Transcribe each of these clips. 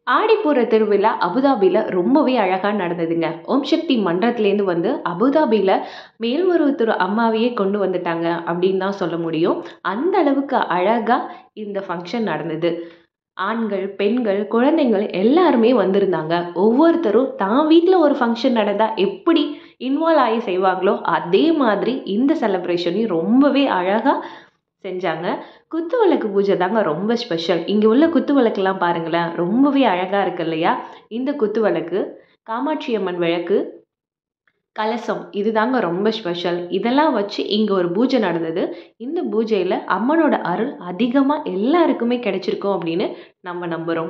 ஆடிப்பூர திருவிழா அபுதாபியில் ரொம்பவே அழகாக நடந்ததுங்க ஓம் சக்தி மன்றத்துலேருந்து வந்து அபுதாபியில் மேல்மருவத்தூர் அம்மாவையே கொண்டு வந்துட்டாங்க அப்படின்னு தான் சொல்ல முடியும் அந்த அளவுக்கு அழகாக இந்த ஃபங்க்ஷன் நடந்தது ஆண்கள் பெண்கள் குழந்தைங்கள் எல்லாருமே வந்திருந்தாங்க ஒவ்வொருத்தரும் தான் வீட்டில் ஒரு ஃபங்க்ஷன் நடந்தால் எப்படி இன்வால்வ் ஆகி செய்வாங்களோ அதே மாதிரி இந்த செலப்ரேஷனையும் ரொம்பவே அழகாக செஞ்சாங்க குத்து விளக்கு பூஜை தாங்க ரொம்ப ஸ்பெஷல் இங்கே உள்ள குத்து விளக்குலாம் பாருங்களேன் ரொம்பவே அழகாக இருக்கு இல்லையா இந்த குத்து விளக்கு காமாட்சி அம்மன் விளக்கு கலசம் இது தாங்க ரொம்ப ஸ்பெஷல் இதெல்லாம் வச்சு இங்கே ஒரு பூஜை நடந்தது இந்த பூஜையில் அம்மனோட அருள் அதிகமாக எல்லாருக்குமே கிடைச்சிருக்கும் அப்படின்னு நம்ம நம்புகிறோம்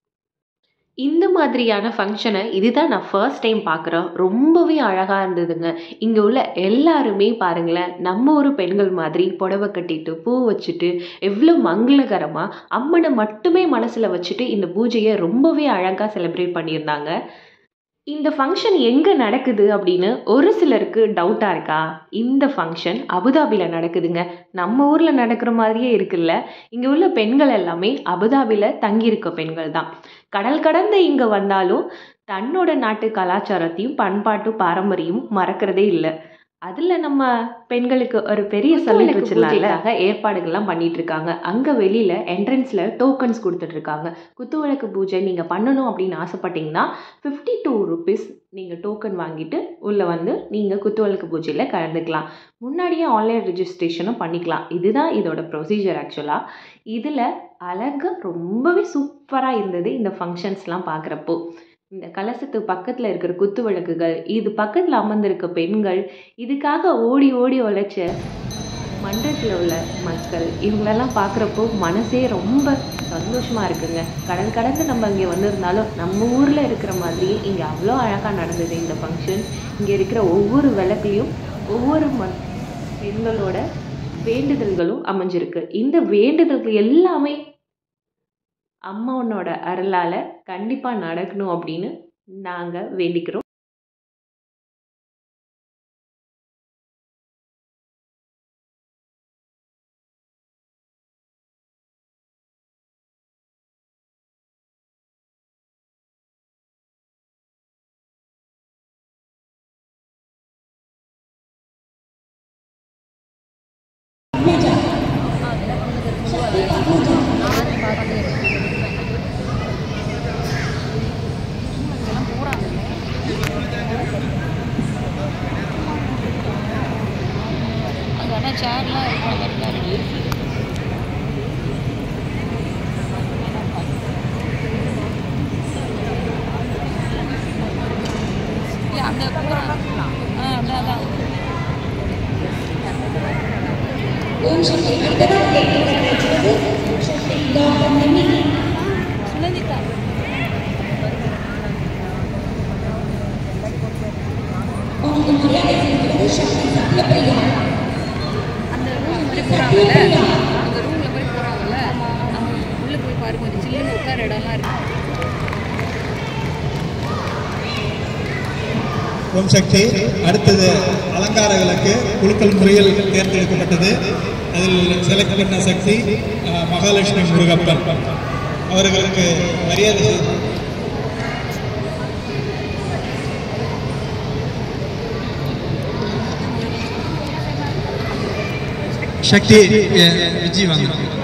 இந்த மாதிரியான ஃபங்க்ஷனை இதுதான் நான் ஃபர்ஸ்ட் டைம் பார்க்குறேன் ரொம்பவே அழகாக இருந்ததுங்க இங்கே உள்ள எல்லாருமே பாருங்களேன் நம்ம ஊர் பெண்கள் மாதிரி புடவை கட்டிட்டு பூ வச்சுட்டு எவ்வளோ மங்களகரமாக அம்மனை மட்டுமே மனசில் வச்சுட்டு இந்த பூஜையை ரொம்பவே அழகாக செலிப்ரேட் பண்ணியிருந்தாங்க இந்த ஃபங்க்ஷன் எங்கே நடக்குது அப்படின்னு ஒரு சிலருக்கு டவுட்டாக இருக்கா இந்த ஃபங்க்ஷன் அபுதாபியில் நடக்குதுங்க நம்ம ஊரில் நடக்கிற மாதிரியே இருக்குல்ல இங்கே உள்ள பெண்கள் எல்லாமே அபுதாபியில் தங்கியிருக்க பெண்கள் தான் கடல் கடந்து இங்கே வந்தாலும் தன்னோட நாட்டு கலாச்சாரத்தையும் பண்பாட்டு பாரம்பரியமும் மறக்கிறதே இல்லை அதில் நம்ம பெண்களுக்கு ஒரு பெரிய சலுகை பூஜைக்காக ஏற்பாடுகள்லாம் பண்ணிட்டு இருக்காங்க அங்கே வெளியில் என்ட்ரன்ஸில் டோக்கன்ஸ் கொடுத்துட்ருக்காங்க குத்துவிளக்கு பூஜை நீங்கள் பண்ணணும் அப்படின்னு ஆசைப்பட்டீங்கன்னா ஃபிஃப்டி டூ ருபீஸ் நீங்கள் டோக்கன் வாங்கிட்டு உள்ளே வந்து நீங்கள் குத்துவிளக்கு பூஜையில் கலந்துக்கலாம் முன்னாடியே ஆன்லைன் ரிஜிஸ்ட்ரேஷனும் பண்ணிக்கலாம் இதுதான் இதோட ப்ரொசீஜர் ஆக்சுவலாக இதில் அழகாக ரொம்பவே சூப்பராக இருந்தது இந்த ஃபங்க்ஷன்ஸ்லாம் பார்க்குறப்போ இந்த கலசத்து பக்கத்தில் இருக்கிற குத்து விளக்குகள் இது பக்கத்தில் அமர்ந்திருக்க பெண்கள் இதுக்காக ஓடி ஓடி உழைச்ச மன்றத்தில் உள்ள மக்கள் இவங்களெல்லாம் பார்க்குறப்போ மனசே ரொம்ப சந்தோஷமாக இருக்குங்க கடல் கடந்து நம்ம இங்கே வந்திருந்தாலும் நம்ம ஊரில் இருக்கிற மாதிரியே இங்கே அவ்வளோ அழகாக நடந்தது இந்த ஃபங்க்ஷன் இங்கே இருக்கிற ஒவ்வொரு விளக்குலையும் ஒவ்வொரு ம பெண்களோட வேண்டுதல்களும் அமைஞ்சிருக்கு இந்த வேண்டுதல்கள் எல்லாமே அம்மாவனோட அருளால் கண்டிப்பாக நடக்கணும் அப்படின்னு நாங்கள் வேண்டிக்கிறோம் அங்கே ஆனால் சேர்லாம் இருக்கிற மாதிரி தான் இருக்கு இல்லை அந்த பூரா ஆ அதான் அதான் சுனந்திதா அந்த ரூம் மாதிரி போகிறாங்கல்ல அந்த ரூமில் போய் போகிறாங்கல்ல அந்த உள்ளே போய் பாருங்க கொஞ்சம் சில்லுன்னு உட்கார இடம்லாம் இருக்கு ஓம் சக்தி அடுத்தது அலங்கார விளக்கு குழுக்கள் முறையில் தேர்ந்தெடுக்கப்பட்டது அதில் செலக்ட் பண்ண சக்தி அஹ், மகாலட்சுமி முருகப்பன் அவர்களுக்கு மரியாதை செய்து சக்தி அஹ், விஜய் வாங்க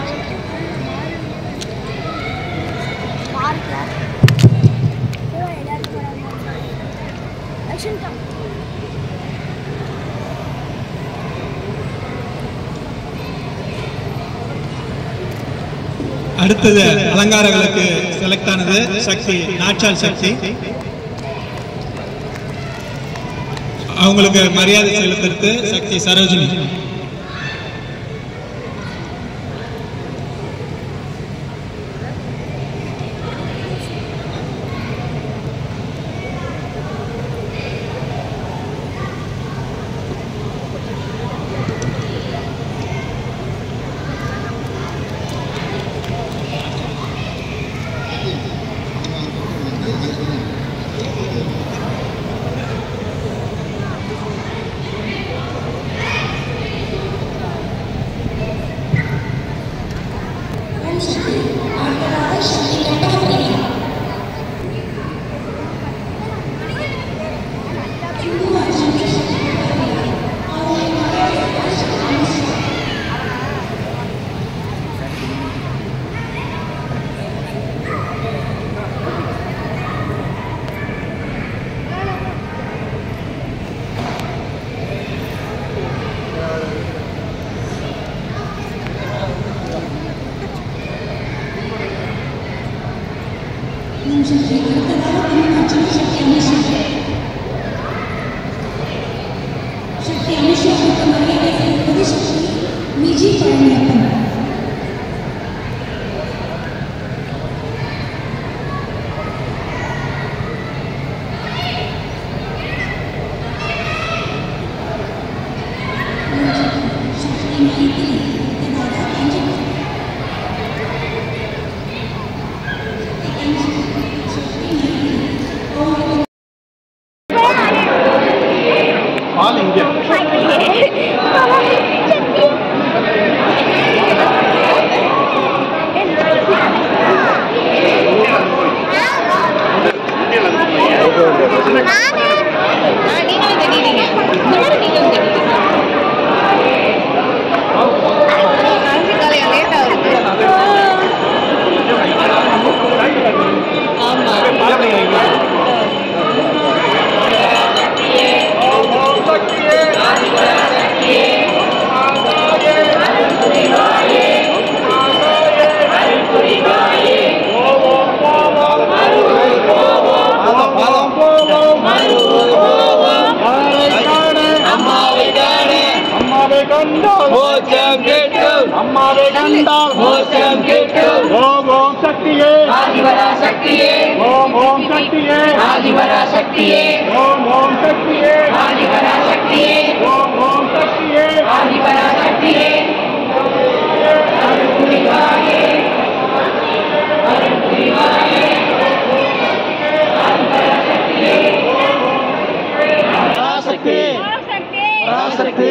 அடுத்தது அலங்காரங்களுக்கு செலக்ட் ஆனது சக்தி நாச்சால் சக்தி அவங்களுக்கு மரியாதை செலுத்துறது சக்தி சரோஜினி சக்தி அனுஷாவுக்கு மரியாதை செய்வது சக்தி விஜி பழனியப்பன் சக்தி மைத்திரி அடுத்ததாக அஞ்சலி சக்தி மைத்திரி ஓம் ஆல் இந்தியா நீங்களும் தெரியுறீங்க முன்னாடி நீங்களும் தெரியுறீங்க காலையில் லேட்டாக இருக்கு அம்மாவை கண்டால் மோட்சம் கிட்டும் அம்மாவை கண்டால் மோட்சம் கிட்டும் ஓம் ஓம் சக்தியே ஆதிபரா சக்தியே ஓம் ஓம் சக்தியே ஆதிபரா சக்தியே ஓம் ஓம் சக்தியே ஆதிபரா சக்தியே ஓம் ஓம் சக்தியே ஆதிபரா சக்தியே பராசக்தி பராசக்தி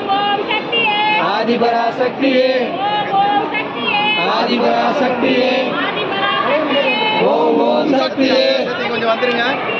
ஆதிபரா சக்தியே ஆதிபரா சக்தியே ஓம் ஓம் சக்தியே கொஞ்சம் வந்துருங்க